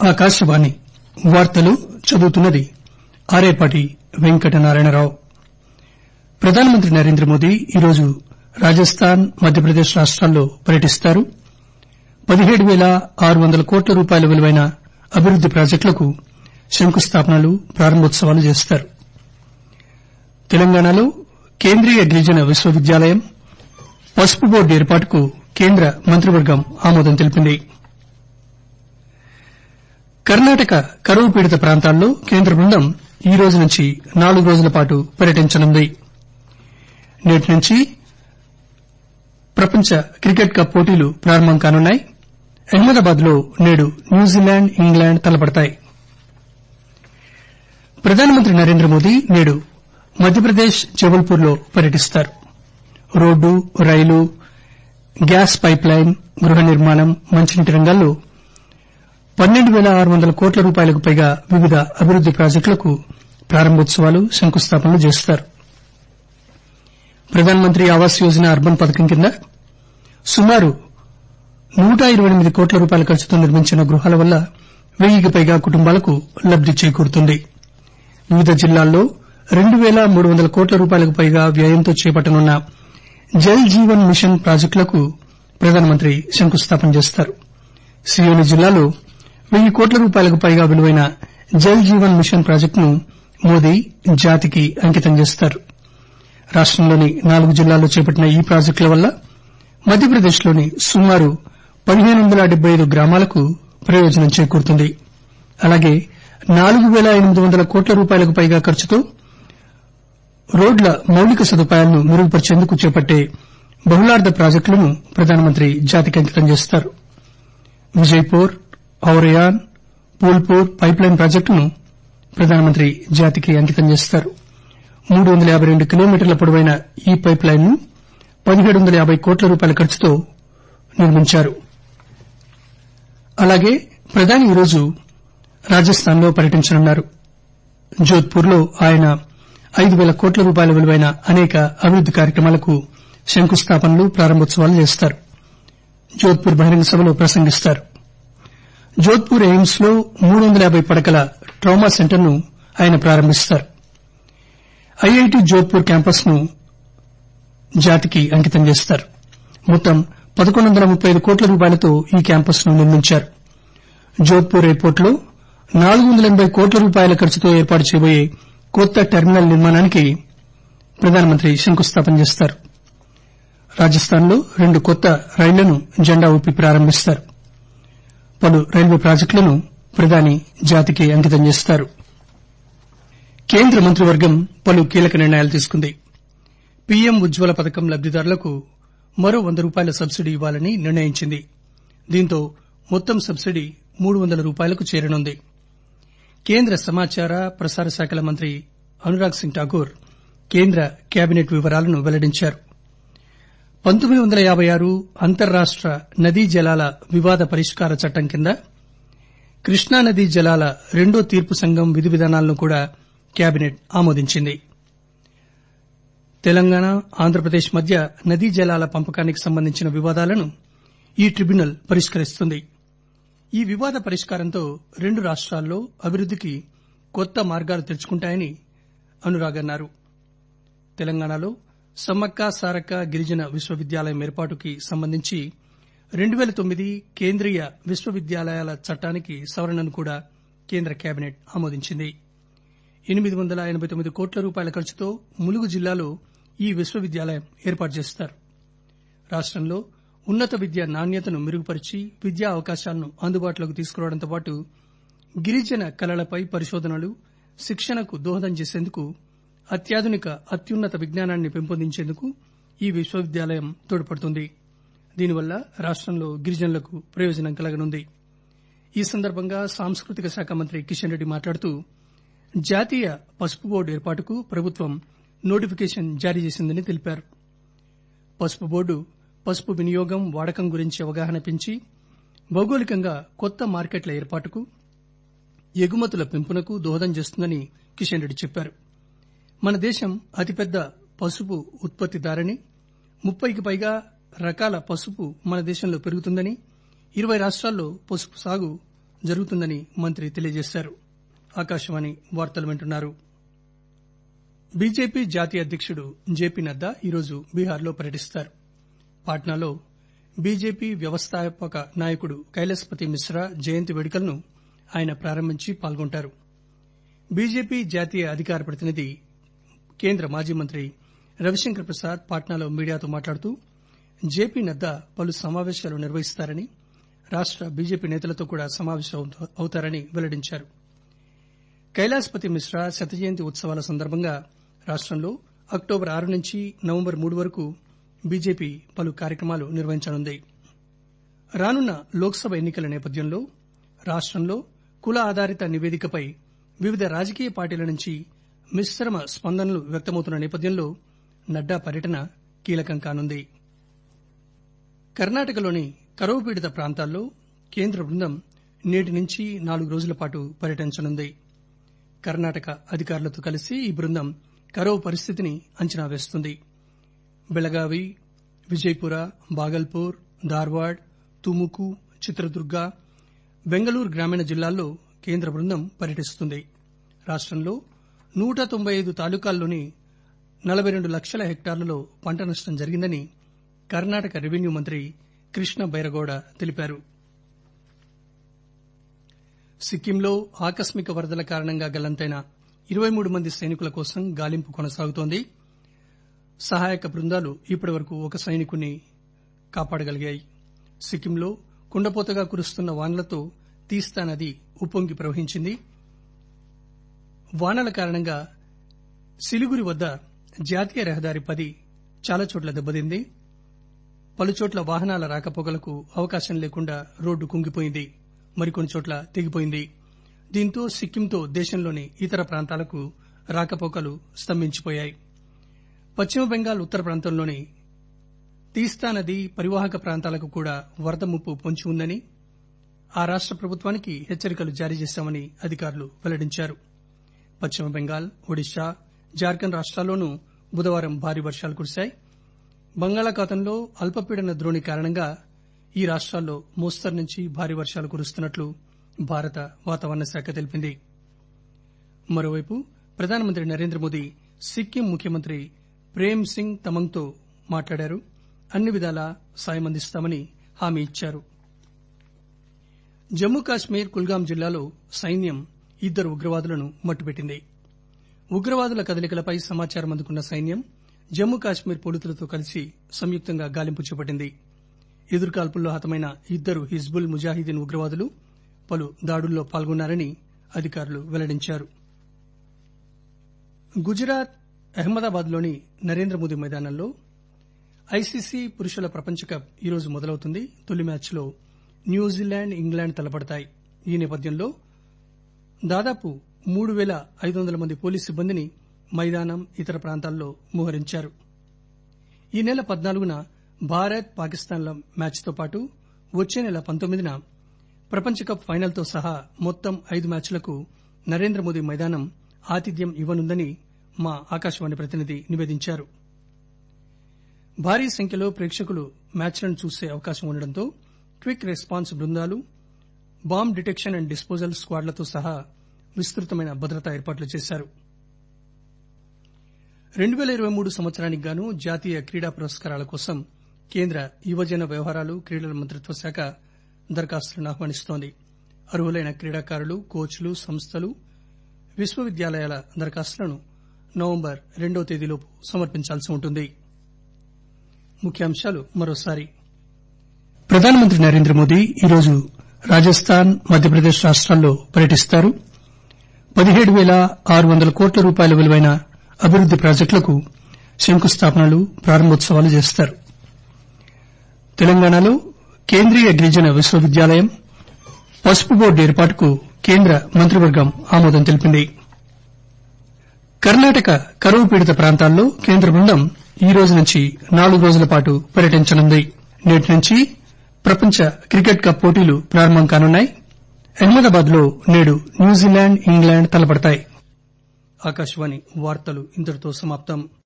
ఆకాశవాణి వార్తలు చదువుతున్నది ఆరేపాటి వెంకటనారాయణరావు ప్రధానమంత్రి నరేంద్రమోదీ ఈరోజు రాజస్థాన్ మధ్యప్రదేశ్ రాష్టాల్లో పర్యటిస్తారు పదిహేడు పేల ఆరు వందల కోట్ల రూపాయల విలువైన అభివృద్ది ప్రాజెక్టులకు శంకుస్థాపనలు ప్రారంభోత్సవాలు చేస్తారు తెలంగాణలో కేంద్రీయ గిరిజన విశ్వవిద్యాలయం పసుపు బోర్డు ఏర్పాటుకు కేంద్ర మంత్రివర్గం ఆమోదం తెలిపింది కర్ణాటక కరువు పీడిత ప్రాంతాల్లో కేంద్ర బృందం ఈ రోజు నుంచి నాలుగు రోజుల పాటు పర్యటించనుంది నేటి నుంచి ప్రపంచ క్రికెట్ కప్ పోటీలు ప్రారంభం కానున్నాయి అహ్మదాబాద్ లో నేడు న్యూజిలాండ్ ఇంగ్లాండ్ తలపడతాయి ప్రధానమంత్రి నరేంద్రమోదీ నేడు మధ్యప్రదేశ్ జబల్పూర్ లో పర్యటిస్తారు road rail gas pipeline గృహ నిర్మాణం మంచినీటి రంగాల్లో పన్నెండు పేల ఆరు వందల కోట్ల రూపాయలకు పైగా వివిధ అభివృద్ది ప్రాజెక్టులకు ప్రారంభోత్సవాలు శంకుస్థాపనలు చేస్తారు ప్రధానమంత్రి ఆవాస్ యోజన అర్బన్ పథకం కింద సుమారు నూట ఇరవై ఎనిమిది కోట్ల రూపాయల ఖర్చుతో నిర్మించిన గృహాల వల్ల వెయ్యికి పైగా కుటుంబాలకు లబ్ది చేకూరుతుంది వివిధ జిల్లాల్లో రెండు పేల మూడు వందల కోట్ల రూపాయలకు పైగా వ్యయంతో చేపట్టనున్న జల్ జీవన్ మిషన్ ప్రాజెక్టులకు ప్రధానమంత్రి శంకుస్థాపన చేస్తారు సియోలి జిల్లాలో వెయ్యి కోట్ల రూపాయలకు పైగా విలువైన జల్ జీవన్ మిషన్ ప్రాజెక్టును మోదీ జాతికి అంకితం చేస్తారు రాష్టంలోని నాలుగు జిల్లాల్లో చేపట్టిన ఈ ప్రాజెక్టుల వల్ల మధ్యప్రదేశ్లోని సుమారు పదిహేను వందల డెబ్బై ఐదు గ్రామాలకు ప్రయోజనం చేకూరుతుంది అలాగే నాలుగు పేల ఎనిమిది వందల కోట్ల రూపాయలకు పైగా ఖర్చుతో రోడ్ల మౌలిక సదుపాయాలను మెరుగుపరిచేందుకు చేపట్టే బహుళార్ద ప్రాజెక్టులను ప్రధానమంత్రి జాతికి అంకితం చేస్తారు విజయ్పూర్ ఔరయాన్ పూల్పూర్ పైప్లైన్ ప్రాజెక్టును ప్రధానమంత్రి జాతికి అంకితం చేస్తారు మూడు వందల యాబై రెండు కిలోమీటర్ల పొడవైన ఈ పైప్ లైన్ ను పదిహేడు వందల యాబై కోట్ల రూపాయల ఖర్చుతో నిర్మించారు అలాగే ప్రధాని ఈరోజు రాజస్థాన్ లో పర్యటించనున్నారు జోధ్పూర్ లో ఆయన ఐదు పేల కోట్ల రూపాయల విలువైన అనేక అభివృద్ది కార్యక్రమాలకు శంకుస్థాపనలు ప్రారంభోత్సవాలు చేస్తారు జోధ్పూర్ బహిరంగ సభలో ప్రసంగిస్తారు జోధ్పూర్ ఎయిమ్స్ లో మూడు వందల యాబై పడకల ట్రామా సెంటర్ ను ఆయన ప్రారంభిస్తారు ఐఐటి జోధ్పూర్ క్యాంపస్ ను జాతికి అంకితం చేస్తారు మొత్తం పదకొండు వందల ముప్పై ఐదు కోట్ల రూపాయలతో ఈ క్యాంపస్ ను నిర్మించారు జోధ్పూర్ ఎయిర్పోర్ట్ లో నాలుగు వందల ఎనబై కోట్ల రూపాయల ఖర్చుతో ఏర్పాటు చేయబోయే కొత్త టెర్మినల్ నిర్మాణానికి ప్రధానమంత్రి శంకుస్థాపన చేస్తారు రాజస్థాన్ లో రెండు కొత్త రైళ్లను జెండా ఊపి ప్రారంభిస్తారు పలు రైల్వే ప్రాజెక్టులను ప్రధాని జాతికి అంకితం చేస్తారు కేంద్ర మంత్రివర్గం పలు కీలక నిర్ణయాలు తీసుకుంది పీఎం ఉజ్వల పథకం లబ్దిదారులకు మరో వంద రూపాయల సబ్సిడీ ఇవ్వాలని నిర్ణయించింది దీంతో మొత్తం సబ్సిడీ మూడు వందల రూపాయలకు చేరనుంది కేంద్ర సమాచార ప్రసార శాఖల మంత్రి అనురాగ్ సింగ్ ఠాకూర్ కేంద్ర కేబినెట్ వివరాలను వెల్లడించారు పంతొమ్మిది వందల యాబై ఆరు అంతర్రాష్ట నదీ జలాల వివాద పరిష్కార చట్టం కింద కృష్ణా నదీ జలాల రెండో తీర్పు సంఘం విధి విధానాలను కూడా కేబినెట్ ఆమోదించింది తెలంగాణ ఆంధ్రప్రదేశ్ మధ్య నదీ జలాల పంపకానికి సంబంధించిన వివాదాలను ఈ ట్రిబ్యునల్ పరిష్కరిస్తుంది ఈ వివాద పరిష్కారంతో రెండు రాష్ట్రాల్లో అభివృద్దికి కొత్త మార్గాలు తెరుచుకుంటాయని అనురాగ్ అన్నారు తెలంగాణలో సమ్మక్క సారక్క గిరిజన విశ్వవిద్యాలయం ఏర్పాటుకి సంబంధించి రెండు పేల తొమ్మిది కేంద్రీయ విశ్వవిద్యాలయాల చట్టానికి సవరణను కూడా కేంద్ర కేబినెట్ ఆమోదించింది ఎనిమిది వందల ఎనబై తొమ్మిది కోట్ల రూపాయల ఖర్చుతో ములుగు జిల్లాలో ఈ విశ్వవిద్యాలయం ఏర్పాటు చేస్తారు రాష్టంలో ఉన్నత విద్య నాణ్యతను మెరుగుపరిచి విద్యా అవకాశాలను అందుబాటులోకి తీసుకురావడంతో పాటు గిరిజన కళలపై పరిశోధనలు శిక్షణకు దోహదం చేసేందుకు అత్యాధునిక అత్యున్నత విజ్ఞానాన్ని పెంపొందించేందుకు ఈ విశ్వవిద్యాలయం తోడ్పడుతుంది దీనివల్ల రాష్టంలో గిరిజనులకు ప్రయోజనం కలగనుంది ఈ సందర్భంగా సాంస్కృతిక శాఖ మంత్రి కిషన్ రెడ్డి మాట్లాడుతూ జాతీయ పసుపు బోర్డు ఏర్పాటుకు ప్రభుత్వం నోటిఫికేషన్ జారీ చేసిందని తెలిపారు పసుపు బోర్డు పసుపు వినియోగం వాడకం గురించి అవగాహన పెంచి భౌగోళికంగా కొత్త మార్కెట్ల ఏర్పాటుకు ఎగుమతుల పెంపునకు దోహదం చేస్తుందని కిషన్ రెడ్డి చెప్పారు మన దేశం అతిపెద్ద పసుపు ఉత్పత్తిదారని ముప్పైకి పైగా రకాల పసుపు మన దేశంలో పెరుగుతుందని ఇరవై రాష్ట్రాల్లో పసుపు సాగు జరుగుతుందని మంత్రి తెలియజేశారు ఆకాశవాణి వార్తలు వింటున్నారు బీజేపీ జాతీయ అధ్యకుడు జేపీ నడ్డా ఈరోజు బీహార్లో పర్యటిస్తారు పాట్నాలో బీజేపీ వ్యవస్థాపక నాయకుడు కైలాసపతి మిశ్రా జయంతి వేడుకలను ఆయన ప్రారంభించి పాల్గొంటారు బీజేపీ జాతీయ అధికార ప్రతినిధి కేంద్ర మాజీ మంత్రి రవిశంకర్ ప్రసాద్ పాట్నాలో మీడియాతో మాట్లాడుతూ జేపీ నడ్డా పలు సమావేశాలు నిర్వహిస్తారని రాష్ట బీజేపీ నేతలతో కూడా సమావేశం అవుతారని వెల్లడించారు కైలాసపతి మిశ్రా శత జయంతి ఉత్సవాల సందర్భంగా రాష్టంలో అక్టోబర్ ఆరు నుంచి నవంబర్ మూడు వరకు బీజేపీ పలు కార్యక్రమాలు నిర్వహించనుంది రానున్న లోక్సభ ఎన్నికల నేపథ్యంలో రాష్టంలో కుల ఆధారిత నివేదికపై వివిధ రాజకీయ పార్టీల నుంచి మిశ్రమ స్పందనలు వ్యక్తమవుతున్న నేపథ్యంలో నడ్డా పర్యటన కీలకం కానుంది కర్ణాటకలోని కరువు పీడిత ప్రాంతాల్లో కేంద్ర బృందం నేటి నుంచి నాలుగు రోజుల పాటు పర్యటించనుంది కర్ణాటక అధికారులతో కలిసి ఈ బృందం కరువు పరిస్థితిని అంచనా వేస్తుంది బెళగావి విజయపుర బాగల్పూర్ ధార్వాడ్ తుముకు చిత్రదుర్గ బెంగళూరు గ్రామీణ జిల్లాల్లో కేంద్ర బృందం పర్యటిస్తుంది రాష్టంలో నూట తొంభై ఐదు తాలూకాల్లోని నలబై రెండు లక్షల హెక్టార్లలో పంట నష్టం జరిగిందని కర్ణాటక రెవెన్యూ మంత్రి కృష్ణ బైరగౌడ తెలిపారు సిక్కింలో ఆకస్మిక వరదల కారణంగా గల్లంతైన ఇరవై మూడు మంది సైనికుల కోసం గాలింపు కొనసాగుతోంది సహాయక బృందాలు ఇప్పటివరకు ఒక సైనికుణ్ణి కాపాడగలిగాయి సిక్కింలో కుండపోతగా కురుస్తున్న వానలతో తీస్తా నది ఉప్పొంగి ప్రవహించింది వానల కారణంగా సిలిగురి వద్ద జాతీయ రహదారి పది చాలా చోట్ల దెబ్బతింది పలుచోట్ల వాహనాల రాకపోకలకు అవకాశం లేకుండా రోడ్డు కుంగిపోయింది మరికొన్ని చోట్ల తెగిపోయింది దీంతో సిక్కింతో దేశంలోని ఇతర ప్రాంతాలకు రాకపోకలు స్తంభించిపోయాయి పశ్చిమ బెంగాల్ ఉత్తర ప్రాంతంలోని తీస్తా నది పరివాహక ప్రాంతాలకు కూడా వరద ముప్పు పొంచి ఉందని ఆ రాష్ట ప్రభుత్వానికి హెచ్చరికలు జారీ చేశామని అధికారులు వెల్లడించారు పశ్చిమ బెంగాల్ ఒడిశా జార్ఖండ్ రాష్ట్రాల్లోనూ బుధవారం భారీ వర్షాలు కురిశాయి బంగాళాఖాతంలో అల్పపీడన ద్రోణి కారణంగా ఈ రాష్ట్రాల్లో మోస్తరు నుంచి భారీ వర్షాలు కురుస్తున్నట్లు భారత వాతావరణ శాఖ తెలిపింది మరోవైపు ప్రధానమంత్రి నరేంద్ర మోదీ సిక్కిం ముఖ్యమంత్రి ప్రేమ్ సింగ్ తమంగ్తో మాట్లాడారు అన్ని విధాలా సాయం అందిస్తామని హామీ ఇచ్చారు జమ్మూ కాశ్మీర్ కుల్గాం జిల్లాలో సైన్యం ఇద్దరు ఉగ్రవాదులను మట్టుపెట్టింది ఉగ్రవాదుల కదలికలపై సమాచారం అందుకున్న సైన్యం జమ్మూ కాశ్మీర్ పోలీసులతో కలిసి సంయుక్తంగా గాలింపు చేపట్టింది ఎదురుకాల్పుల్లో హతమైన ఇద్దరు హిజ్బుల్ ముజాహిదీన్ ఉగ్రవాదులు పలు దాడుల్లో పాల్గొన్నారని అధికారులు వెల్లడించారు గుజరాత్ అహ్మదాబాద్ లోని నరేంద్ర మోదీ మైదానంలో ఐసీసీ పురుషుల ప్రపంచ కప్ ఈరోజు మొదలవుతుంది తొలి మ్యాచ్లో న్యూజిలాండ్ ఇంగ్లాండ్ తలపడతాయి ఈ నేపథ్యంలో దాదాపు మూడు పేల ఐదు వందల మంది పోలీసు సిబ్బందిని మైదానం ఇతర ప్రాంతాల్లో మోహరించారు ఈ నెల పద్నాలుగున భారత్ పాకిస్తాన్ల మ్యాచ్తో పాటు వచ్చే నెల పంతొమ్మిదిన ప్రపంచ కప్ ఫైనల్తో సహా మొత్తం ఐదు మ్యాచ్లకు నరేంద్ర మోదీ మైదానం ఆతిథ్యం ఇవ్వనుందని మా ఆకాశవాణి ప్రతినిధి నివేదించారు భారీ సంఖ్యలో ప్రేక్షకులు మ్యాచ్లను చూసే అవకాశం ఉండడంతో క్విక్ రెస్పాన్స్ బృందాలు బాంబ్ డిటెక్షన్ అండ్ డిస్పోజల్ స్క్వాడ్లతో సహా విస్తృతమైన భద్రతా ఏర్పాట్లు చేశారు రెండు పేల ఇరవై మూడు సంవత్సరానికి గాను జాతీయ క్రీడా పురస్కారాల కోసం కేంద్ర యువజన వ్యవహారాలు క్రీడల మంత్రిత్వ శాఖ దరఖాస్తులను ఆహ్వానిస్తోంది అర్హులైన క్రీడాకారులు కోచ్లు సంస్థలు విశ్వవిద్యాలయాల దరఖాస్తులను నవంబర్ రెండో తేదీలోపు సమర్పించాల్సి ఉంటుంది ముఖ్యాంశాలు మరోసారి ప్రధానమంత్రి నరేంద్ర మోదీ ఈరోజు రాజస్థాన్ మధ్యప్రదేశ్ రాష్ట్రాల్లో పర్యటిస్తారు పదిహేడు పేల ఆరు వందల కోట్ల రూపాయల విలువైన అభివృద్ది ప్రాజెక్టులకు శంకుస్థాపనలు ప్రారంభోత్సవాలు చేస్తారు తెలంగాణలో కేంద్రీయ గిరిజన విశ్వవిద్యాలయం పసుపు బోర్డు ఏర్పాటుకు కేంద్ర మంత్రివర్గం ఆమోదం తెలిపింది కర్ణాటక కరువు పీడిత ప్రాంతాల్లో కేంద్ర బృందం ఈ రోజు నుంచి నాలుగు రోజుల పాటు పర్యటించనుంది నేటి నుంచి ప్రపంచ క్రికెట్ కప్ పోటీలు ప్రారంభం కానున్నాయి అహ్మదాబాద్ లో నేడు న్యూజిలాండ్ ఇంగ్లాండ్ తలపడతాయి ఆకాశవాణి వార్తలు ఇంతటితో సమాప్తం